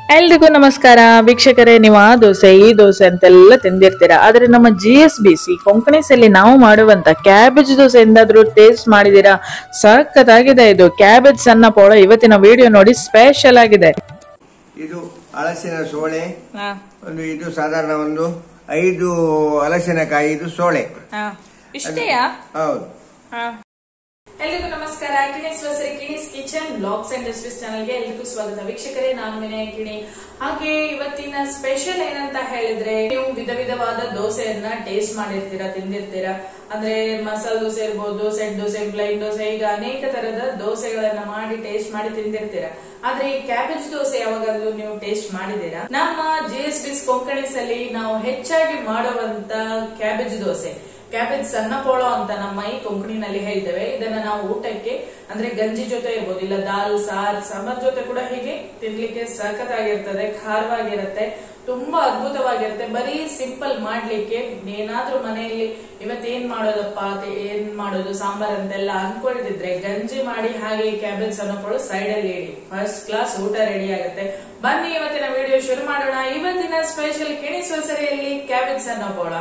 ಎಲ್ರಿಗೂ ನಮಸ್ಕಾರ ವೀಕ್ಷಕರೇ ನೀವು ಆ ದೋಸೆ ಈ ದೋಸೆ ಅಂತೆಲ್ಲ ತಿಂದಿರ್ತೀರಾ ಆದ್ರೆ ನಮ್ಮ ಜಿ ಎಸ್ ಬಿ ಸಿ ಕೊಂಕಣಿಸಲ್ಲಿ ನಾವು ಮಾಡುವಂತ ಕ್ಯಾಬೇಜ್ ದೋಸೆ ಎಂದಾದ್ರೂ ಟೇಸ್ಟ್ ಮಾಡಿದೀರಾ ಸಖತ್ತಾಗಿದೆ ಇದು ಕ್ಯಾಬೇಜ್ ಸಣ್ಣ ಪೋಳ ಇವತ್ತಿನ ವಿಡಿಯೋ ನೋಡಿ ಸ್ಪೆಷಲ್ ಆಗಿದೆ ಇದು ಹಲಸಿನ ಸೋಳೆ ಒಂದು ಇದು ಸಾಧಾರಣ ಒಂದು ಐದು ಹಲಸಿನಕಾಯಿ ಇದು ಸೋಳೆ ಇಷ್ಟೇಯಾ ಹೌದು ಎಲ್ರಿಗೂ ನಮಸ್ಕಾರ ಕಿಣಿಸ್ ವಸರಿ Kini's kitchen blogs and recipes ಚಾನಲ್ಗೆ ಎಲ್ರಿಗೂ ಸ್ವಾಗತ ವೀಕ್ಷಕರೇ ನಾನು ವಿನಯ ಕಿಣಿ ಹಾಗೆ ಇವತ್ತಿನ ಸ್ಪೆಷಲ್ ಏನಂತ ಹೇಳಿದ್ರೆ ನೀವು ವಿಧ ವಿಧವಾದ ದೋಸೆಯನ್ನ ಟೇಸ್ಟ್ ಮಾಡಿರ್ತೀರಾ ತಿಂದಿರ್ತೀರಾ ಅಂದ್ರೆ ಮಸಾಲೆ ದೋಸೆ ಇರ್ಬೋದು ಸೆಟ್ ದೋಸೆ ಪ್ಲೈನ್ ದೋಸೆ ಈಗ ಅನೇಕ ತರದ ದೋಸೆಗಳನ್ನ ಮಾಡಿ ಟೇಸ್ಟ್ ಮಾಡಿ ತಿಂದಿರ್ತೀರಾ ಆದ್ರೆ ಈ ಕ್ಯಾಬೇಜ್ ದೋಸೆ ಯಾವಾಗಾದ್ರೂ ನೀವು ಟೇಸ್ಟ್ ಮಾಡಿದೀರಾ ನಮ್ಮ ಜಿ ಎಸ್ ಬಿ ಕೊಂಕಣಿಸ್ ಅಲ್ಲಿ ನಾವು ಹೆಚ್ಚಾಗಿ ಮಾಡುವಂತ ಕ್ಯಾಬೇಜ್ ದೋಸೆ ಕ್ಯಾಬೇಜ್ ಸಣ್ಣ ಪೋಳೋ ಅಂತ ನಮ್ಮ ಈ ಕೊಂಕಣಿನಲ್ಲಿ ಹೇಳ್ತೇವೆ ಇದನ್ನ ನಾವು ಊಟಕ್ಕೆ ಅಂದ್ರೆ ಗಂಜಿ ಜೊತೆ ಇರ್ಬೋದು ಇಲ್ಲ ದಾಲ್ ಸಾರ್ ಸಾಂಬಾರ್ ಜೊತೆ ಕೂಡ ಹೀಗೆ ತಿನ್ಲಿಕ್ಕೆ ಸಖತ್ತಾಗಿರ್ತದೆ ಖಾರವಾಗಿರುತ್ತೆ ತುಂಬಾ ಅದ್ಭುತವಾಗಿರುತ್ತೆ ಬರೀ ಸಿಂಪಲ್ ಮಾಡ್ಲಿಕ್ಕೆ ಏನಾದ್ರೂ ಮನೆಯಲ್ಲಿ ಇವತ್ತೇನ್ ಮಾಡೋದಪ್ಪ ಅದ್ ಏನ್ ಮಾಡೋದು ಸಾಂಬಾರ್ ಅಂತೆಲ್ಲ ಅನ್ಕೊಳ್ತಿದ್ರೆ ಗಂಜಿ ಮಾಡಿ ಹಾಗೆ ಕ್ಯಾಬೇಜ್ ಸಣ್ಣ ಪೋಳು ಸೈಡ್ ಅಲ್ಲಿ ಇಡಿ ಫಸ್ಟ್ ಕ್ಲಾಸ್ ಊಟ ರೆಡಿ ಆಗುತ್ತೆ ಬನ್ನಿ ಇವತ್ತಿನ ವಿಡಿಯೋ ಶುರು ಮಾಡೋಣ ಇವತ್ತಿನ ಸ್ಪೆಷಲ್ ಕಿಣಿಸುವಸರಿಯಲ್ಲಿ ಕ್ಯಾಬೇಜ್ ಸಣ್ಣ ಪೋಳ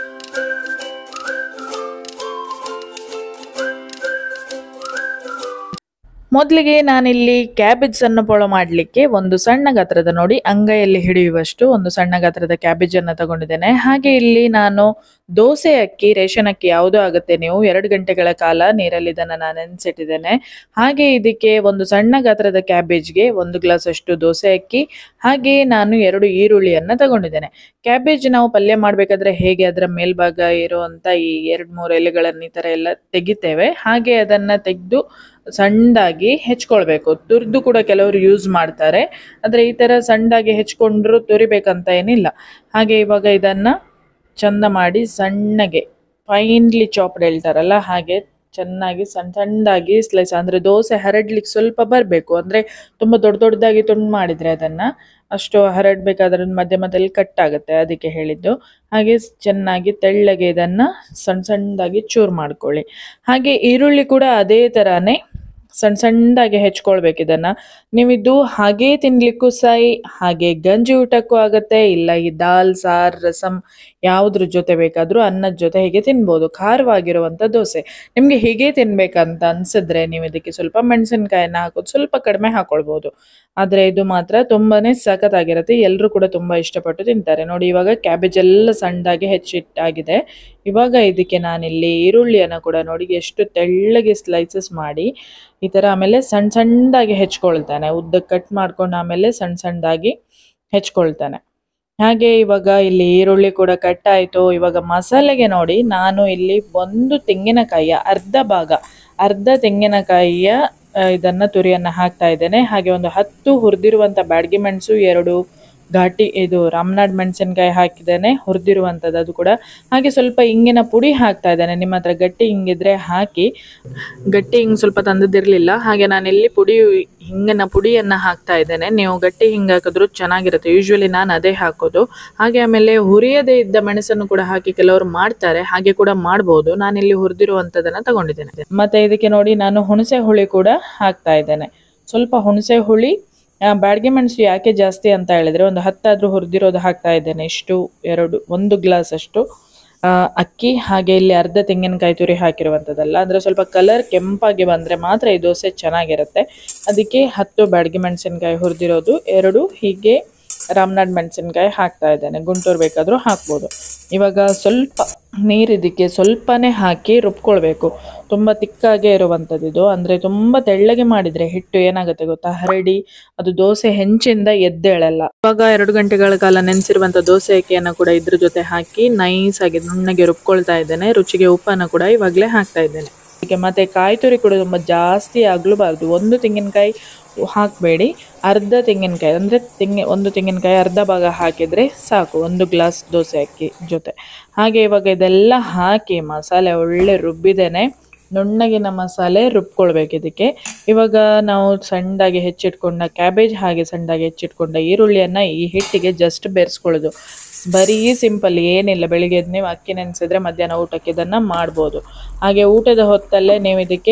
ಮೊದಲಿಗೆ ನಾನಿಲ್ಲಿ ಕ್ಯಾಬೇಜ್ ಸಣ್ಣ ಪೊಳ ಮಾಡಲಿಕ್ಕೆ ಒಂದು ಸಣ್ಣ ಗಾತ್ರದ ನೋಡಿ ಅಂಗೈಯಲ್ಲಿ ಹಿಡಿಯುವಷ್ಟು ಒಂದು ಸಣ್ಣ ಗಾತ್ರದ ಕ್ಯಾಬೇಜ್ ಅನ್ನ ತಗೊಂಡಿದ್ದೇನೆ ಹಾಗೆ ಇಲ್ಲಿ ನಾನು ದೋಸೆ ಅಕ್ಕಿ ರೇಷನ್ ಅಕ್ಕಿ ಯಾವುದೋ ಆಗುತ್ತೆ ನೀವು ಎರಡು ಗಂಟೆಗಳ ಕಾಲ ನೀರಲ್ಲಿ ಇದನ್ನ ನಾನು ನೆನೆಸಿಟ್ಟಿದ್ದೇನೆ ಹಾಗೆ ಇದಕ್ಕೆ ಒಂದು ಸಣ್ಣ ಗಾತ್ರದ ಕ್ಯಾಬೇಜ್ಗೆ ಒಂದು ಗ್ಲಾಸ್ ಅಷ್ಟು ದೋಸೆ ಅಕ್ಕಿ ಹಾಗೆ ನಾನು ಎರಡು ಈರುಳ್ಳಿಯನ್ನ ತಗೊಂಡಿದ್ದೇನೆ ಕ್ಯಾಬೇಜ್ ನಾವು ಪಲ್ಯ ಮಾಡ್ಬೇಕಾದ್ರೆ ಹೇಗೆ ಅದರ ಮೇಲ್ಭಾಗ ಇರುವಂತ ಈ ಎರಡ್ ಮೂರು ಎಲೆಗಳನ್ನ ಈ ತರ ಎಲ್ಲ ತೆಗಿತೇವೆ ಹಾಗೆ ಅದನ್ನ ತೆಗೆದು ಸಣ್ಣದಾಗಿ ಹೆಚ್ಕೊಳ್ಬೇಕು ತುರ್ದು ಕೂಡ ಕೆಲವರು ಯೂಸ್ ಮಾಡ್ತಾರೆ ಆದ್ರೆ ಈ ತರ ಸಣ್ಣದಾಗಿ ಹೆಚ್ಕೊಂಡ್ರು ತುರಿಬೇಕಂತ ಏನಿಲ್ಲ ಹಾಗೆ ಇವಾಗ ಇದನ್ನ ಚಂದ ಮಾಡಿ ಸಣ್ಣಗೆ ಫೈನ್ಲಿ ಚಾಪ್ಡ್ ಹೇಳ್ತಾರಲ್ಲ ಹಾಗೆ ಚೆನ್ನಾಗಿ ಸಣ್ಣ ಸಣ್ಣದಾಗಿ ಸ್ಲೈಸ್ ಅಂದ್ರೆ ದೋಸೆ ಹರಡ್ಲಿಕ್ಕೆ ಸ್ವಲ್ಪ ಬರಬೇಕು ಅಂದ್ರೆ ತುಂಬಾ ದೊಡ್ಡ ದೊಡ್ಡದಾಗಿ ತುಂಡು ಮಾಡಿದ್ರೆ ಅದನ್ನ ಅಷ್ಟು ಹರಡ್ಬೇಕಾದ್ರೆ ಮಧ್ಯ ಮಧ್ಯದಲ್ಲಿ ಕಟ್ ಆಗುತ್ತೆ ಅದಕ್ಕೆ ಹೇಳಿದ್ದು ಹಾಗೆ ಚೆನ್ನಾಗಿ ತೆಳ್ಳಗೆ ಇದನ್ನ ಸಣ್ಣ ಸಣ್ಣದಾಗಿ ಚೂರು ಮಾಡ್ಕೊಳ್ಳಿ ಹಾಗೆ ಈರುಳ್ಳಿ ಕೂಡ ಅದೇ ತರಾನೇ ಸಣ್ಣ ಸಣ್ಣದಾಗಿ ಹೆಚ್ಕೊಳ್ಬೇಕು ಇದನ್ನ ನೀವಿದ್ದು ಹಾಗೇ ತಿನ್ಲಿಕ್ಕೂ ಸೈ ಹಾಗೆ ಗಂಜಿ ಊಟಕ್ಕೂ ಆಗತ್ತೆ ಇಲ್ಲ ಈ ದಾಲ್ ಸಾರ್ ರಸಂ ಯಾವ್ದ್ರ ಜೊತೆ ಬೇಕಾದ್ರೂ ಅನ್ನದ ಜೊತೆ ಹೀಗೆ ತಿನ್ಬೋದು ಖಾರವಾಗಿರುವಂತ ದೋಸೆ ನಿಮ್ಗೆ ಹೀಗೆ ತಿನ್ಬೇಕಂತ ಅನ್ಸಿದ್ರೆ ನೀವು ಇದಕ್ಕೆ ಸ್ವಲ್ಪ ಮೆಣಸಿನ್ಕಾಯನ್ನ ಹಾಕೋದು ಸ್ವಲ್ಪ ಕಡಿಮೆ ಹಾಕೊಳ್ಬಹುದು ಆದ್ರೆ ಇದು ಮಾತ್ರ ತುಂಬಾನೇ ಸಖತ್ತಾಗಿರುತ್ತೆ ಎಲ್ಲರೂ ಕೂಡ ತುಂಬಾ ಇಷ್ಟಪಟ್ಟು ತಿಂತಾರೆ ನೋಡಿ ಇವಾಗ ಕ್ಯಾಬೇಜ್ ಎಲ್ಲ ಸಣ್ಣದಾಗಿ ಹೆಚ್ಚಿಟ್ಟಾಗಿದೆ ಇವಾಗ ಇದಕ್ಕೆ ನಾನಿಲ್ಲಿ ಈರುಳ್ಳಿಯನ್ನ ಕೂಡ ನೋಡಿ ಎಷ್ಟು ತೆಳ್ಳಗೆ ಸ್ಲೈಸಸ್ ಮಾಡಿ ಈ ತರ ಆಮೇಲೆ ಸಣ್ಣ ಸಣ್ಣದಾಗಿ ಹೆಚ್ಕೊಳ್ತಾನೆ ಉದ್ದ ಕಟ್ ಮಾಡ್ಕೊಂಡು ಆಮೇಲೆ ಸಣ್ಣ ಸಣ್ಣದಾಗಿ ಹೆಚ್ಕೊಳ್ತಾನೆ ಹಾಗೆ ಇವಾಗ ಇಲ್ಲಿ ಈರುಳ್ಳಿ ಕೂಡ ಕಟ್ ಆಯ್ತು ಇವಾಗ ಮಸಾಲೆಗೆ ನೋಡಿ ನಾನು ಇಲ್ಲಿ ಒಂದು ತೆಂಗಿನಕಾಯಿಯ ಅರ್ಧ ಭಾಗ ಅರ್ಧ ತೆಂಗಿನಕಾಯಿಯ ಆ, ಇದನ್ನ ತುರಿಯನ್ನ ಹಾಕ್ತಾ ಇದ್ದೇನೆ ಹಾಗೆ ಒಂದು ಹತ್ತು ಹುರಿದಿರುವಂತ ಬ್ಯಾಡಗಿ ಮೆಣಸು ಎರಡು ಘಾಟಿ ಇದು ರಾಮನಾಡ್ ಮೆಣಸಿನಕಾಯಿ ಹಾಕಿದ್ದೇನೆ ಹುರಿದಿರುವಂಥದ್ದು ಅದು ಕೂಡ ಹಾಗೆ ಸ್ವಲ್ಪ ಹಿಂಗಿನ ಪುಡಿ ಹಾಕ್ತಾ ಇದ್ದೇನೆ ನಿಮ್ಮ ಹತ್ರ ಗಟ್ಟಿ ಹಿಂಗಿದ್ರೆ ಹಾಕಿ ಗಟ್ಟಿ ಹಿಂಗ್ ಸ್ವಲ್ಪ ತಂದದಿರ್ಲಿಲ್ಲ ಹಾಗೆ ನಾನಿಲ್ಲಿ ಪುಡಿ ಹಿಂಗನ ಪುಡಿಯನ್ನ ಹಾಕ್ತಾ ಇದ್ದೇನೆ ನೀವು ಗಟ್ಟಿ ಹಿಂಗ್ ಹಾಕಿದ್ರು ಚೆನ್ನಾಗಿರುತ್ತೆ ಯೂಶ್ವಲಿ ನಾನು ಅದೇ ಹಾಕೋದು ಹಾಗೆ ಆಮೇಲೆ ಹುರಿಯದೇ ಇದ್ದ ಮೆಣಸನ್ನು ಕೂಡ ಹಾಕಿ ಕೆಲವರು ಮಾಡ್ತಾರೆ ಹಾಗೆ ಕೂಡ ಮಾಡ್ಬೋದು ನಾನಿಲ್ಲಿ ಹುರಿದಿರುವಂತದನ್ನ ತಗೊಂಡಿದ್ದೇನೆ ಮತ್ತೆ ಇದಕ್ಕೆ ನೋಡಿ ನಾನು ಹುಣಸೆ ಹುಳಿ ಕೂಡ ಹಾಕ್ತಾ ಇದ್ದೇನೆ ಸ್ವಲ್ಪ ಹುಣಸೆ ಹುಳಿ ಆ, ಬ್ಯಾಡಗೆ ಮೆಣಸು ಯಾಕೆ ಜಾಸ್ತಿ ಅಂತ ಹೇಳಿದ್ರೆ ಒಂದು ಹತ್ತಾದ್ರೂ ಹುರಿದಿರೋದು ಹಾಕ್ತಾ ಇದ್ದೇನೆ ಇಷ್ಟು ಎರಡು ಒಂದು ಗ್ಲಾಸ್ ಅಷ್ಟು ಆ, ಅಕ್ಕಿ ಹಾಗೆ ಇಲ್ಲಿ ಅರ್ಧ ತೆಂಗಿನಕಾಯಿ ತುರಿ ಹಾಕಿರುವಂಥದ್ದಲ್ಲ ಅಂದ್ರೆ ಸ್ವಲ್ಪ ಕಲರ್ ಕೆಂಪಾಗಿ ಬಂದ್ರೆ ಮಾತ್ರ ಈ ದೋಸೆ ಚೆನ್ನಾಗಿರುತ್ತೆ ಅದಕ್ಕೆ ಹತ್ತು ಬ್ಯಾಡಗಿ ಮೆಣಸಿನಕಾಯಿ ಹುರಿದಿರೋದು ಎರಡು ಹೀಗೆ ರಾಮನಾಡ್ ಮೆಣಸಿನಕಾಯಿ ಹಾಕ್ತಾ ಇದ್ದೇನೆ ಗುಂಟೂರು ಬೇಕಾದರೂ ಹಾಕ್ಬೋದು ಇವಾಗ ಸ್ವಲ್ಪ ನೀರು ಇದಕ್ಕೆ ಸ್ವಲ್ಪನೇ ಹಾಕಿ ರುಬ್ಕೊಳ್ಬೇಕು ತುಂಬ ತಿಕ್ಕಾಗೆ ಇರುವಂಥದ್ದು ಇದು ಅಂದರೆ ತುಂಬ ತೆಳ್ಳಗೆ ಮಾಡಿದರೆ ಹಿಟ್ಟು ಏನಾಗುತ್ತೆ ಗೊತ್ತಾ ಹರಡಿ ಅದು ದೋಸೆ ಹೆಂಚಿಂದ ಎದ್ದೇಳಲ್ಲ ಇವಾಗ ಎರಡು ಗಂಟೆಗಳ ಕಾಲ ನೆನೆಸಿರುವಂಥ ದೋಸೆ ಅಕ್ಕಿಯನ್ನು ಕೂಡ ಇದ್ರ ಜೊತೆ ಹಾಕಿ ನೈಸ್ ಆಗಿ ನುಣ್ಣಗೆ ರುಬ್ಕೊಳ್ತಾ ಇದ್ದೇನೆ ರುಚಿಗೆ ಉಪ್ಪನ್ನು ಕೂಡ ಇವಾಗಲೇ ಹಾಕ್ತಾ ಇದ್ದೇನೆ ಅದಕ್ಕೆ ಮತ್ತೆ ಕಾಯಿ ತುರಿ ಕೂಡ ತುಂಬ ಜಾಸ್ತಿ ಆಗಲೂಬಾರ್ದು ಒಂದು ತೆಂಗಿನಕಾಯಿ ಹಾಕಬೇಡಿ ಅರ್ಧ ತೆಂಗಿನಕಾಯಿ ಅಂದರೆ ತೆಂಗಿ ಒಂದು ತೆಂಗಿನಕಾಯಿ ಅರ್ಧ ಭಾಗ ಹಾಕಿದರೆ ಸಾಕು ಒಂದು ಗ್ಲಾಸ್ ದೋಸೆ ಅಕ್ಕಿ ಜೊತೆ ಹಾಗೆ ಇವಾಗ ಇದೆಲ್ಲ ಹಾಕಿ ಮಸಾಲೆ ಒಳ್ಳೆ ರುಬ್ಬಿದ್ದೇನೆ ನುಣ್ಣಗಿನ ಮಸಾಲೆ ರುಬ್ಕೊಳ್ಬೇಕು ಇದಕ್ಕೆ ಇವಾಗ ನಾವು ಸಣ್ಣದಾಗಿ ಹೆಚ್ಚಿಟ್ಕೊಂಡ ಕ್ಯಾಬೇಜ್ ಹಾಗೆ ಸಣ್ಣದಾಗಿ ಹೆಚ್ಚಿಟ್ಕೊಂಡ ಈರುಳ್ಳಿಯನ್ನ ಈ ಹಿಟ್ಟಿಗೆ ಜಸ್ಟ್ ಬೆರೆಸ್ಕೊಳ್ಳೋದು ಬರೀ ಸಿಂಪಲ್ ಏನಿಲ್ಲ ಬೆಳಿಗ್ಗೆ ಎದ್ದು ನೀವು ಅಕ್ಕಿ ನೆನೆಸಿದ್ರೆ ಮಧ್ಯಾಹ್ನ ಊಟಕ್ಕೆ ಇದನ್ನು ಮಾಡ್ಬೋದು ಹಾಗೆ ಊಟದ ಹೊತ್ತಲ್ಲೇ ನೀವು ಇದಕ್ಕೆ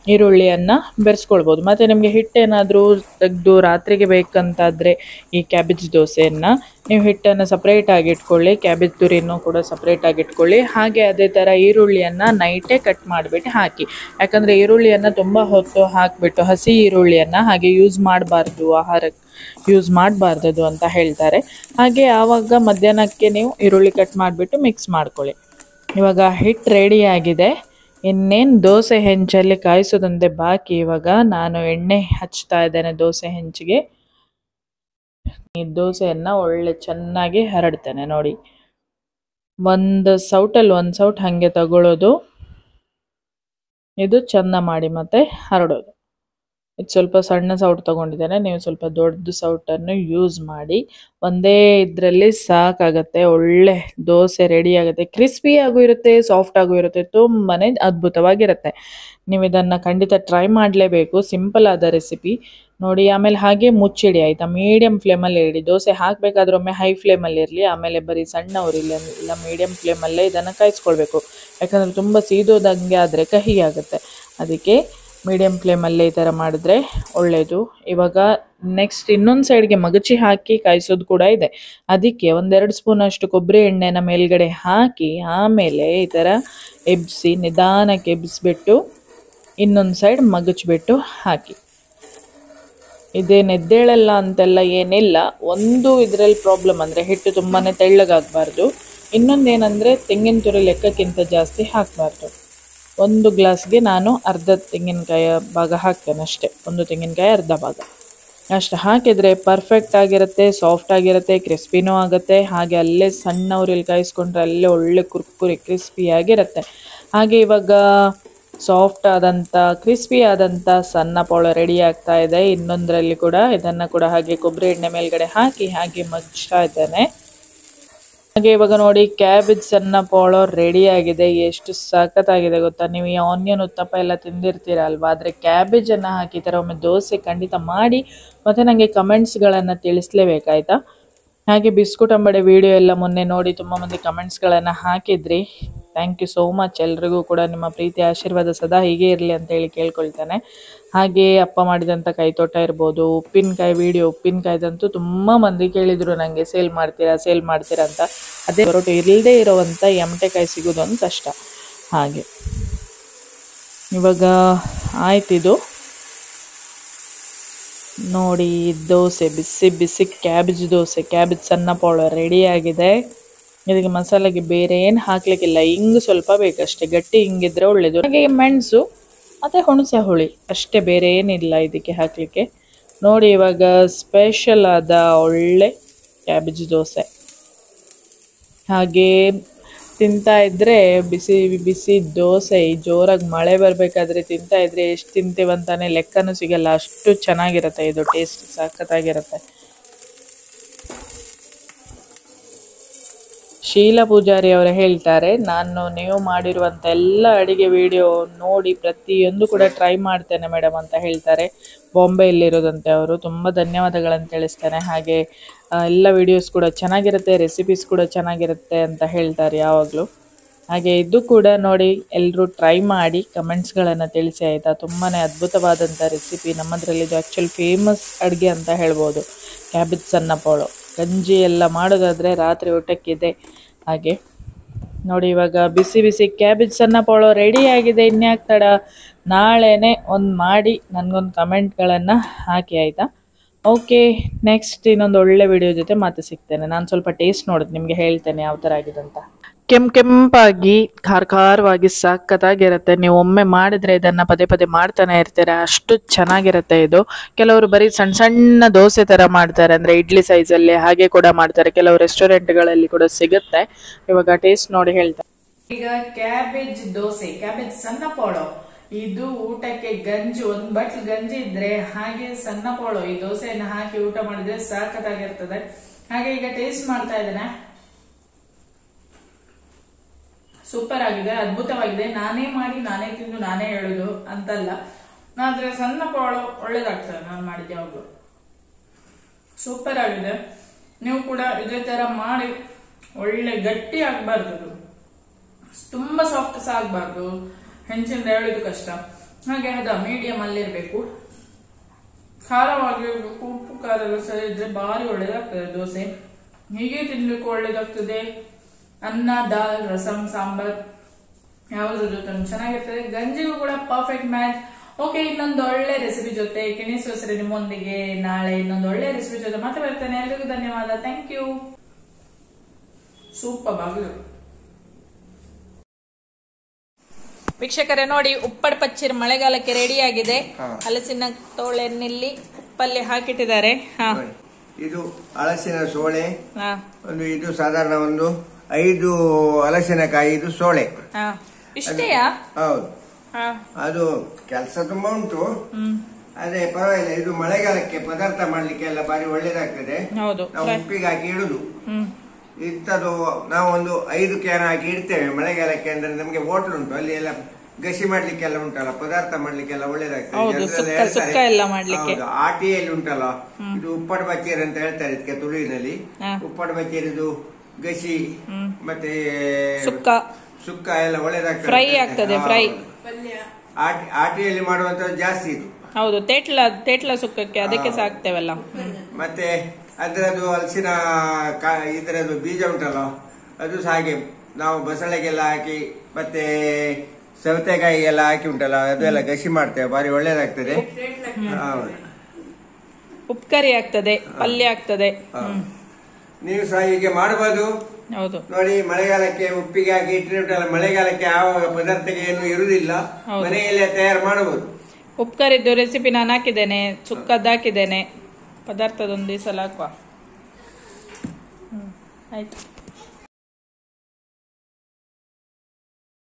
ಈರುಳ್ಳಿಯನ್ನು ಬೆರೆಸ್ಕೊಳ್ಬೋದು ಮತ್ತು ನಿಮಗೆ ಹಿಟ್ಟೇನಾದರೂ ತೆಗೆದು ರಾತ್ರಿಗೆ ಬೇಕಂತಾದರೆ ಈ ಕ್ಯಾಬೇಜ್ ದೋಸೆಯನ್ನು ನೀವು ಹಿಟ್ಟನ್ನು ಸಪ್ರೇಟಾಗಿ ಇಟ್ಕೊಳ್ಳಿ ಕ್ಯಾಬೇಜ್ ತುರಿನೂ ಕೂಡ ಸಪ್ರೇಟಾಗಿ ಇಟ್ಕೊಳ್ಳಿ ಹಾಗೆ ಅದೇ ಥರ ಈರುಳ್ಳಿಯನ್ನು ನೈಟೇ ಕಟ್ ಮಾಡಿಬಿಟ್ಟು ಹಾಕಿ ಯಾಕಂದರೆ ಈರುಳ್ಳಿಯನ್ನು ತುಂಬ ಹೊತ್ತು ಹಾಕಿಬಿಟ್ಟು ಹಸಿ ಈರುಳ್ಳಿಯನ್ನು ಹಾಗೆ ಯೂಸ್ ಮಾಡಬಾರ್ದು ಆಹಾರಕ್ಕೆ ಯೂಸ್ ಮಾಡಬಾರ್ದದು ಅಂತ ಹೇಳ್ತಾರೆ ಹಾಗೆ ಆವಾಗ ಮಧ್ಯಾಹ್ನಕ್ಕೆ ನೀವು ಈರುಳ್ಳಿ ಕಟ್ ಮಾಡಿಬಿಟ್ಟು ಮಿಕ್ಸ್ ಮಾಡ್ಕೊಳ್ಳಿ ಇವಾಗ ಹಿಟ್ಟು ರೆಡಿ ಆಗಿದೆ ಇನ್ನೇನು ದೋಸೆ ಹೆಂಚಲ್ಲಿ ಕಾಯಿಸೋದಂತೆ ಬಾಕಿ ಇವಾಗ ನಾನು ಎಣ್ಣೆ ಹಚ್ತಾ ಇದ್ದೇನೆ ದೋಸೆ ಹೆಂಚಿಗೆ ಈ ದೋಸೆಯನ್ನು ಒಳ್ಳೆ ಚೆನ್ನಾಗಿ ಹರಡ್ತೇನೆ ನೋಡಿ ಒಂದು ಸೌಟಲ್ಲಿ ಒಂದು ಸೌಟ್ ಹಾಗೆ ತಗೊಳ್ಳೋದು ಇದು ಚಂದ ಮಾಡಿ ಮತ್ತೆ ಹರಡೋದು ಇದು ಸ್ವಲ್ಪ ಸಣ್ಣ ಸೌಟ್ ತಗೊಂಡಿದ್ದೇನೆ ನೀವು ಸ್ವಲ್ಪ ದೊಡ್ಡ ಸೌಟನ್ನು ಯೂಸ್ ಮಾಡಿ ಒಂದೇ ಇದರಲ್ಲಿ ಸಾಕಾಗತ್ತೆ ಒಳ್ಳೆ ದೋಸೆ ರೆಡಿ ಆಗುತ್ತೆ ಕ್ರಿಸ್ಪಿ ಆಗೂ ಇರುತ್ತೆ ಸಾಫ್ಟ್ ಆಗೂ ಇರುತ್ತೆ ತುಂಬಾನೇ ಅದ್ಭುತವಾಗಿರುತ್ತೆ ನೀವು ಇದನ್ನು ಖಂಡಿತ ಟ್ರೈ ಮಾಡಲೇಬೇಕು ಸಿಂಪಲ್ ಆದ ರೆಸಿಪಿ ನೋಡಿ ಆಮೇಲೆ ಹಾಗೆ ಮುಚ್ಚಿಡಿ ಆಯಿತಾ ಮೀಡಿಯಮ್ ಫ್ಲೇಮಲ್ಲಿ ಇಡಿ ದೋಸೆ ಹಾಕಬೇಕಾದ್ರೆ ಒಮ್ಮೆ ಹೈ ಫ್ಲೇಮಲ್ಲಿ ಇರಲಿ ಆಮೇಲೆ ಬರೀ ಸಣ್ಣ ಉರಿಲಿ ಇಲ್ಲ ಮೀಡಿಯಮ್ ಫ್ಲೇಮಲ್ಲೇ ಇದನ್ನು ಕಾಯಿಸ್ಕೊಳ್ಬೇಕು ಯಾಕಂದರೆ ತುಂಬ ಸೀದೋದಂಗೆ ಆದರೆ ಕಹಿ ಆಗುತ್ತೆ ಅದಕ್ಕೆ ಮೀಡಿಯಮ್ ಫ್ಲೇಮಲ್ಲೇ ಈ ಥರ ಮಾಡಿದ್ರೆ ಒಳ್ಳೆಯದು ಇವಾಗ ನೆಕ್ಸ್ಟ್ ಇನ್ನೊಂದು ಸೈಡ್ಗೆ ಮಗಚಿ ಹಾಕಿ ಕಾಯಿಸೋದು ಕೂಡ ಇದೆ ಅದಕ್ಕೆ ಒಂದೆರಡು ಸ್ಪೂನ್ ಅಷ್ಟು ಕೊಬ್ಬರಿ ಎಣ್ಣೆನ ಮೇಲ್ಗಡೆ ಹಾಕಿ ಆಮೇಲೆ ಈ ಥರ ಎಬ್ಬಿಸಿ ನಿಧಾನಕ್ಕೆ ಎಬ್ಬಿಸ್ಬಿಟ್ಟು ಇನ್ನೊಂದು ಸೈಡ್ ಮಗಚ್ಬಿಟ್ಟು ಹಾಕಿ ಇದೇನು ಎದ್ದೇಳಲ್ಲ ಅಂತೆಲ್ಲ ಏನಿಲ್ಲ ಒಂದು ಇದರಲ್ಲಿ ಪ್ರಾಬ್ಲಮ್ ಅಂದರೆ ಹಿಟ್ಟು ತುಂಬಾ ತೆಳ್ಳಗಾಗಬಾರ್ದು ಇನ್ನೊಂದೇನೆಂದರೆ ತೆಂಗಿನ ತುರಿ ಲೆಕ್ಕಕ್ಕಿಂತ ಜಾಸ್ತಿ ಹಾಕಬಾರ್ದು ಒಂದು ಗ್ಲಾಸ್ಗೆ ನಾನು ಅರ್ಧ ತೆಂಗಿನಕಾಯಿ ಭಾಗ ಹಾಕ್ತೇನೆ ಅಷ್ಟೇ ಒಂದು ತೆಂಗಿನಕಾಯಿ ಅರ್ಧ ಭಾಗ ಅಷ್ಟು ಹಾಕಿದರೆ ಪರ್ಫೆಕ್ಟ್ ಆಗಿರುತ್ತೆ ಸಾಫ್ಟ್ ಆಗಿರುತ್ತೆ ಕ್ರಿಸ್ಪಿನೂ ಆಗುತ್ತೆ ಹಾಗೆ ಅಲ್ಲೇ ಸಣ್ಣ ಉರಿಲಿ ಕಾಯಿಸ್ಕೊಂಡ್ರೆ ಅಲ್ಲೇ ಒಳ್ಳೆ ಕುರ್ಕುರಿ ಕ್ರಿಸ್ಪಿಯಾಗಿರುತ್ತೆ ಹಾಗೆ ಇವಾಗ ಸಾಫ್ಟ್ ಆದಂಥ ಕ್ರಿಸ್ಪಿ ಆದಂಥ ಸಣ್ಣ ಪೋಳ ರೆಡಿ ಆಗ್ತಾ ಇದೆ ಇನ್ನೊಂದರಲ್ಲಿ ಕೂಡ ಇದನ್ನು ಕೂಡ ಹಾಗೆ ಕೊಬ್ಬರಿ ಎಣ್ಣೆ ಮೇಲ್ಗಡೆ ಹಾಕಿ ಹಾಗೆ ಮಗ್ಸ್ತಾ ಇದ್ದೇನೆ ಹಾಗೆ ಇವಾಗ ನೋಡಿ ಕ್ಯಾಬೇಜ್ ಸಣ್ಣ ಪೋಳೋ ರೆಡಿ ಆಗಿದೆ ಎಷ್ಟು ಸಖತ್ತಾಗಿದೆ ಗೊತ್ತಾ ನೀವು ಈ ಆನಿಯನ್ ಉತ್ತಪ್ಪ ಎಲ್ಲ ತಿಂದಿರ್ತೀರ ಅಲ್ವಾ ಆದರೆ ಕ್ಯಾಬೇಜನ್ನು ಹಾಕಿ ಈ ಥರ ಒಮ್ಮೆ ದೋಸೆ ಖಂಡಿತ ಮಾಡಿ ಮತ್ತು ನನಗೆ ಕಮೆಂಟ್ಸ್ಗಳನ್ನು ತಿಳಿಸ್ಲೇಬೇಕಾಯ್ತಾ ಹಾಗೆ ಬಿಸ್ಕುಟ್ ಅಂಬಡೆ ವಿಡಿಯೋ ಎಲ್ಲ ಮೊನ್ನೆ ನೋಡಿ ತುಂಬ ಮಂದಿ ಕಮೆಂಟ್ಸ್ಗಳನ್ನು ಹಾಕಿದ್ರಿ ಥ್ಯಾಂಕ್ ಯು ಸೋ ಮಚ್ ಎಲ್ರಿಗೂ ಕೂಡ ನಿಮ್ಮ ಪ್ರೀತಿ ಆಶೀರ್ವಾದ ಸದಾ ಹೀಗೆ ಇರಲಿ ಅಂತ ಹೇಳಿ ಕೇಳ್ಕೊಳ್ತೇನೆ ಹಾಗೆ ಅಪ್ಪ ಮಾಡಿದಂಥ ಕೈತೋಟ ಇರ್ಬೋದು ಉಪ್ಪಿನಕಾಯಿ ವಿಡಿಯೋ ಉಪ್ಪಿನಕಾಯ್ದಂತೂ ತುಂಬ ಮಂದಿ ಕೇಳಿದರು ನನಗೆ ಸೇಲ್ ಮಾಡ್ತೀರಾ ಸೇಲ್ ಮಾಡ್ತೀರಾ ಅಂತ ಅದೇ ಹೊರಟು ಇಲ್ಲದೆ ಇರೋವಂಥ ಎಮಟೆಕಾಯಿ ಸಿಗೋದು ಒಂದು ಕಷ್ಟ ಹಾಗೆ ಇವಾಗ ಆಯ್ತಿದು ನೋಡಿ ದೋಸೆ ಬಿಸಿ ಬಿಸಿ ಕ್ಯಾಬೇಜ್ ದೋಸೆ ಕ್ಯಾಬೇಜ್ ಸಣ್ಣ ಪೋಳ ರೆಡಿ ಆಗಿದೆ ಇದಕ್ಕೆ ಮಸಾಲೆಗೆ ಬೇರೆ ಏನು ಹಾಕ್ಲಿಕ್ಕಿಲ್ಲ ಹಿಂಗು ಸ್ವಲ್ಪ ಬೇಕಷ್ಟೇ ಗಟ್ಟಿ ಹಿಂಗಿದ್ರೆ ಒಳ್ಳೇದು ಹಾಗೆ ಮೆಣಸು ಮತ್ತು ಹುಣಸೆ ಹುಳಿ ಅಷ್ಟೇ ಬೇರೆ ಏನಿಲ್ಲ ಇದಕ್ಕೆ ಹಾಕಲಿಕ್ಕೆ ನೋಡಿ ಇವಾಗ ಸ್ಪೆಷಲ್ ಆದ ಒಳ್ಳೆ ಕ್ಯಾಬೇಜ್ ದೋಸೆ ಹಾಗೆ ತಿಂತಾ ಇದ್ರೆ ಬಿಸಿ ಬಿಸಿ ದೋಸೆ ಈ ಜೋರಾಗಿ ಮಳೆ ಬರಬೇಕಾದ್ರೆ ತಿಂತಾ ಇದ್ರೆ ಎಷ್ಟು ತಿಂತೀವಂತಾನೆ ಲೆಕ್ಕನೂ ಸಿಗಲ್ಲ ಅಷ್ಟು ಚೆನ್ನಾಗಿರುತ್ತೆ ಇದು ಟೇಸ್ಟ್ ಸಖತ್ತಾಗಿರುತ್ತೆ ಶೀಲಾ ಪೂಜಾರಿ ಅವರು ಹೇಳ್ತಾರೆ ನಾನು ನೀವು ಮಾಡಿರುವಂಥ ಎಲ್ಲ ಅಡಿಗೆ ವಿಡಿಯೋ ನೋಡಿ ಪ್ರತಿಯೊಂದು ಕೂಡ ಟ್ರೈ ಮಾಡ್ತೇನೆ ಮೇಡಮ್ ಅಂತ ಹೇಳ್ತಾರೆ ಬಾಂಬೆಯಲ್ಲಿರೋದಂತೆ ಅವರು ತುಂಬ ಧನ್ಯವಾದಗಳನ್ನು ತಿಳಿಸ್ತೇನೆ ಹಾಗೆ ಆ, ಎಲ್ಲ ವಿಡಿಯೋಸ್ ಕೂಡ ಚೆನ್ನಾಗಿರುತ್ತೆ ರೆಸಿಪೀಸ್ ಕೂಡ ಚೆನ್ನಾಗಿರುತ್ತೆ ಅಂತ ಹೇಳ್ತಾರೆ ಯಾವಾಗಲೂ ಹಾಗೆ ಇದು ಕೂಡ ನೋಡಿ ಎಲ್ಲರೂ ಟ್ರೈ ಮಾಡಿ ಕಮೆಂಟ್ಸ್ಗಳನ್ನು ತಿಳಿಸಿ ಆಯಿತಾ ತುಂಬಾ ಅದ್ಭುತವಾದಂಥ ರೆಸಿಪಿ ನಮ್ಮದ್ರಲ್ಲಿ ಇದು ಆ್ಯಕ್ಚುಲಿ ಫೇಮಸ್ ಅಡುಗೆ ಅಂತ ಹೇಳ್ಬೋದು ಕ್ಯಾಬೇಜ್ ಸಣ್ಣ ಪೋಳು ಗಂಜಿ ಎಲ್ಲ ಮಾಡೋದಾದರೆ ರಾತ್ರಿ ಊಟಕ್ಕಿದೆ ಹಾಗೆ ನೋಡಿ ಇವಾಗ ಬಿಸಿ ಬಿಸಿ ಕ್ಯಾಬೇಜ್ ಸಣ್ಣ ಪೋಳು ರೆಡಿ ಆಗಿದೆ ಇನ್ಯಾಕ್ ತಡ ನಾಳೆನೇ ಒಂದು ಮಾಡಿ ನನಗೊಂದು ಕಮೆಂಟ್ಗಳನ್ನು ಹಾಕಿ ಆಯಿತಾ ಓಕೆ ನೆಕ್ಸ್ಟ್ ಇನ್ನೊಂದು ಒಳ್ಳೆ ವಿಡಿಯೋ ಜೊತೆ ಮತ್ತೆ ಸಿಗ್ತೇನೆ ನಾನು ಸ್ವಲ್ಪ ಟೇಸ್ಟ್ ನೋಡೋದು ನಿಮಗೆ ಹೇಳ್ತೇನೆ ಯಾವ ಥರ ಆಗಿದೆ ಅಂತ ಕೆಂಪ್ ಕೆಂಪಾಗಿ ಖಾರ ಖಾರವಾಗಿ ಸಖತ್ತಾಗಿರುತ್ತೆ ನೀವು ಒಮ್ಮೆ ಮಾಡಿದ್ರೆ ಇದನ್ನ ಪದೇ ಪದೇ ಮಾಡ್ತಾನೆ ಇರ್ತೀರ ಅಷ್ಟು ಚೆನ್ನಾಗಿರುತ್ತೆ ಇದು ಕೆಲವರು ಬರೀ ಸಣ್ಣ ಸಣ್ಣ ದೋಸೆ ತರ ಮಾಡ್ತಾರೆ ಅಂದ್ರೆ ಇಡ್ಲಿ ಸೈಜಲ್ಲಿ ಹಾಗೆ ಕೂಡ ಮಾಡ್ತಾರೆ ಕೆಲವು ರೆಸ್ಟೋರೆಂಟ್ಗಳಲ್ಲಿ ಕೂಡ ಸಿಗುತ್ತೆ ಇವಾಗ ಟೇಸ್ಟ್ ನೋಡಿ ಹೇಳ್ತಾರೆ ಈಗ ಕ್ಯಾಬೇಜ್ ದೋಸೆ ಕ್ಯಾಬೇಜ್ ಸಣ್ಣ ಪೋಳೋ ಇದು ಊಟಕ್ಕೆ ಗಂಜಿ ಒಂದ್ ಬಟ್ಲ್ ಗಂಜಿ ಇದ್ರೆ ಹಾಗೆ ಸಣ್ಣ ಪೋಳೋ ಈ ದೋಸೆಯನ್ನ ಹಾಕಿ ಊಟ ಮಾಡಿದ್ರೆ ಸಾಕತ್ತಾಗಿರ್ತದೆ ಹಾಗೆ ಈಗ ಟೇಸ್ಟ್ ಮಾಡ್ತಾ ಇದ್ದೇನೆ ಸೂಪರ್ ಆಗಿದೆ ಅದ್ಭುತವಾಗಿದೆ ನಾನೇ ಮಾಡಿ ನಾನೇ ತಿಂದು ನಾನೇ ಹೇಳುದು ಅಂತಲ್ಲ ಆದ್ರೆ ಸಣ್ಣ ಪೋಳು ಒಳ್ಳೇದಾಗ್ತದೆ ನಾನು ಮಾಡಿದ್ದೆ ಯಾವಾಗಲೂ ಸೂಪರ್ ಆಗಿದೆ ನೀವು ಕೂಡ ಇದೇ ತರ ಮಾಡಿ ಒಳ್ಳೆ ಗಟ್ಟಿ ಆಗ್ಬಾರ್ದು ಅದು ತುಂಬಾ ಸಾಫ್ಟ್ ಸಹ ಆಗ್ಬಾರ್ದು ಹೆಂಚಿಂದ ಹೇಳಿದ್ದು ಕಷ್ಟ ಹಾಗೆ ಅದ ಮೀಡಿಯಂ ಅಲ್ಲಿರ್ಬೇಕು ಖಾರವಾಗಿರ್ಬೇಕು ಉಪ್ಪು ಖಾರ ಎಲ್ಲ ಸರಿ ಇದ್ರೆ ಭಾರಿ ಒಳ್ಳೇದಾಗ್ತದೆ ದೋಸೆ ಹೀಗೆ ತಿನ್ಲಿಕ್ಕೂ ಒಳ್ಳೇದಾಗ್ತದೆ ಅನ್ನ ದಾಲ್ ರಸಂ ಸಾಂಬಾರ್ ಯಾವುದ್ರ ಜೊತೆ ಚೆನ್ನಾಗಿರ್ತದೆ ಗಂಜಿಗೂ ಕೂಡ ಪರ್ಫೆಕ್ಟ್ ಮ್ಯಾಚ್ ಓಕೆ ಇನ್ನೊಂದು ಒಳ್ಳೆ ರೆಸಿಪಿ ಜೊತೆ ಕಿಣಿಸೋಸರಿ ನಿಮ್ಮೊಂದಿಗೆ ನಾಳೆ ಇನ್ನೊಂದು ಒಳ್ಳೆ ರೆಸಿಪಿ ಜೊತೆ ಮತ್ತೆ ಬರ್ತೇನೆ ಎಲ್ರಿಗೂ ಧನ್ಯವಾದ ಥ್ಯಾಂಕ್ ಯು ಸೂಪರ್ ಬಾಗಿಲು ವೀಕ್ಷಕರೇ ನೋಡಿ ಉಪ್ಪಡ್ ಪಚ್ಚಿರ್ ಮಳೆಗಾಲಕ್ಕೆ ರೆಡಿ ಆಗಿದೆ ಹಾ. ಹಲಸಿನ ತೋಳೆನ್ನಿಲ್ಲಿ ಉಪ್ಪಲ್ಲಿ ಹಾಕಿಟ್ಟಿದ್ದಾರೆ ಹಾ ನೋಡಿ. ಇದು ಹಲಸಿನ ಸೋಳೆ ಹಾ ಒಂದು ಇದು ಸಾಧಾರಣ ಒಂದು ಐದು ಹಲಸಿನಕಾಯಿ ಇದು ಸೋಳೆ ಹಾ ಇಷ್ಟೇಯಾ ಹೌದು ಹಾ ಅದು ಕೆಲಸ ತುಂಬಾ ಉಂಟು ಹ್ಮ್ ಅದೇ ಪರವಾಗಿಲ್ಲ ಇದು ಮಳೆಗಾಲಕ್ಕೆ ಪದಾರ್ಥ ಮಾಡ್ಲಿಕ್ಕೆ ಎಲ್ಲ ಬಾರಿ ಒಳ್ಳೇದಾಗ್ತದೆ ಹೌದು ನಾವು ಫ್ರೈ. ಉಪ್ಪಿಗೆ ಹಾಕಿ ಇಡುದು ಹ್ಮ್ ಇಂಥದ್ದು ನಾವು ಒಂದು ಐದು ಕ್ಯಾನ್ ಹಾಕಿ ಇಡ್ತೇವೆ ಮಳೆಗಾಲಕ್ಕೆ ಅಂದ್ರೆ ನಮಗೆ ಹೋಟ್ಲ್ ಉಂಟು ಅಲ್ಲಿ ಎಲ್ಲ ಗಸಿ ಮಾಡ್ಲಿಕ್ಕೆಲ್ಲ ಉಂಟಲ್ಲ ಪದಾರ್ಥ ಮಾಡ್ಲಿಕ್ಕೆಲ್ಲ ಒಳ್ಳೇದಾಗ್ತದೆ ಹೌದು, ಜನರೆಲ್ಲ ಸುಕ್ಕ- ಹೇಳ್ತಾರೆ. ಸುಕ್ಕ ಎಲ್ಲ ಮಾಡ್ಲಿಕ್ಕೆ. ಹೌದು, ಆಟಿಯಲ್ಲಿ ಉಂಟಲ್ಲ ಇದು ಉಪ್ಪಡ್ ಬಚ್ಚೇರಿ ಅಂತ ಹೇಳ್ತಾರೆ ಇದಕ್ಕೆ ತುಳುವಿನಲ್ಲಿ ಹಾ. ಉಪ್ಪಡ್ ಬಚ್ಚೇರಿದು ಗಸಿ ಹ್ಮ್. ಮತ್ತೆ ಸುಕ್ಕ ಸುಕ್ಕ ಎಲ್ಲ ಒಳ್ಳೇದಾಗ್ತದೆ ಫ್ರೈ ಆಗ್ತದೆ, ಫ್ರೈ. ಆಟಿ- ಆಟಿಯಲ್ಲಿ ಮಾಡುವಂತದ್ದು ಜಾಸ್ತಿ ಇದು ಹೌದು ತೇಟ್ಲ ತೇಟ್ಲ ಸುಕ್ಕಕ್ಕೆ ಅದಕ್ಕೆ ಸಾಕ್ತೇವಲ್ಲ ಹ್ಮ್. ಮತ್ತೆ ಅದರದ್ದು ಹಲಸಿನ ಕಾ- ಇದರದ್ದು ಬೀಜ ಉಂಟಲ್ಲ ಅದು ಸಹ ಹಾಗೆ ನಾವು ಬಸಳೆಗೆಲ್ಲ ಹಾಕಿ ಮತ್ತೆ ಸೌತೆಕಾಯಿಗೆಲ್ಲ ಹಾಕಿ ಉಂಟಲ್ಲ ಅದೆಲ್ಲ ಗಸಿ ಮಾಡ್ತೇವೆ ಬಾರಿ ಒಳ್ಳೇದಾಗ್ತದೆ ಹೌದು. ಉಪ್ಕರಿ ಆಗ್ತದೆ ಪಲ್ಯ ಆಗ್ತದೆ ಹಾ. ಹ್ಮ್. ನೀವು ಸಹ ಹೀಗೆ ಮಾಡಬಹುದು ಹೌದು ನೋಡಿ ಮಳೆಗಾಲಕ್ಕೆ ಉಪ್ಪಿಗೆ ಹಾಕಿ ಇಟ್ಟಿರುತ್ತಲ್ಲ ಮಳೆಗಾಲಕ್ಕೆ ಯಾವ ಪದಾರ್ಥಕ್ಕೆ ಏನು ಇರುವುದಿಲ್ಲ ಹೌದು. ಮನೆಯಲ್ಲೇ ತಯಾರು ಮಾಡಬಹುದು ಉಪ್ಕರಿದ್ದು ರೆಸಿಪಿ ನಾನು ಹಾಕಿದ್ದೇನೆ ಸುಕ್ಕದ್ದು ಹಾಕಿದ್ದೇನೆ ಪದಾರ್ಥದೊಂದು ಈ ಸಲ ಹಾಕುವ ಹ್ಮ್ ಆಯ್ತು